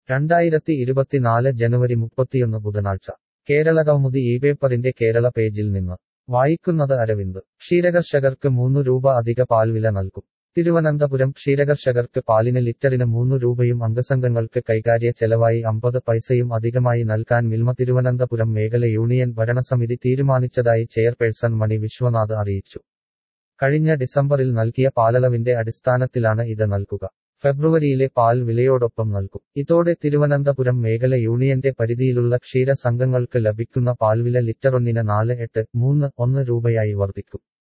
രണ്ടായിരത്തി ഇരുപത്തിനാല് ജനുവരി മുപ്പത്തിയൊന്ന് ബുധനാഴ്ച കേരളകൗമുദി ഈ പേപ്പറിന്റെ കേരള പേജിൽ നിന്ന് വായിക്കുന്നത് അരവിന്ദ് ക്ഷീരകർഷകർക്ക് മൂന്നു രൂപ അധിക പാൽവില നൽകും തിരുവനന്തപുരം ക്ഷീരകർഷകർക്ക് പാലിന് ലിറ്ററിന് മൂന്നു രൂപയും അംഗസംഘങ്ങൾക്ക് കൈകാര്യ ചെലവായി അമ്പത് പൈസയും അധികമായി നൽകാൻ മിൽമ തിരുവനന്തപുരം മേഖല യൂണിയൻ ഭരണസമിതി തീരുമാനിച്ചതായി ചെയർപേഴ്സൺ മണി വിശ്വനാഥ് അറിയിച്ചു കഴിഞ്ഞ ഡിസംബറിൽ നൽകിയ പാലളവിന്റെ അടിസ്ഥാനത്തിലാണ് ഇത് നൽകുക ഫെബ്രുവരിയിലെ പാൽ വിലയോടൊപ്പം നൽകും ഇതോടെ തിരുവനന്തപുരം മേഖല യൂണിയന്റെ പരിധിയിലുള്ള ക്ഷീര സംഘങ്ങൾക്ക് ലഭിക്കുന്ന പാൽവില ലിറ്ററൊന്നിന് നാല് എട്ട് മൂന്ന് ഒന്ന് രൂപയായി വർദ്ധിക്കും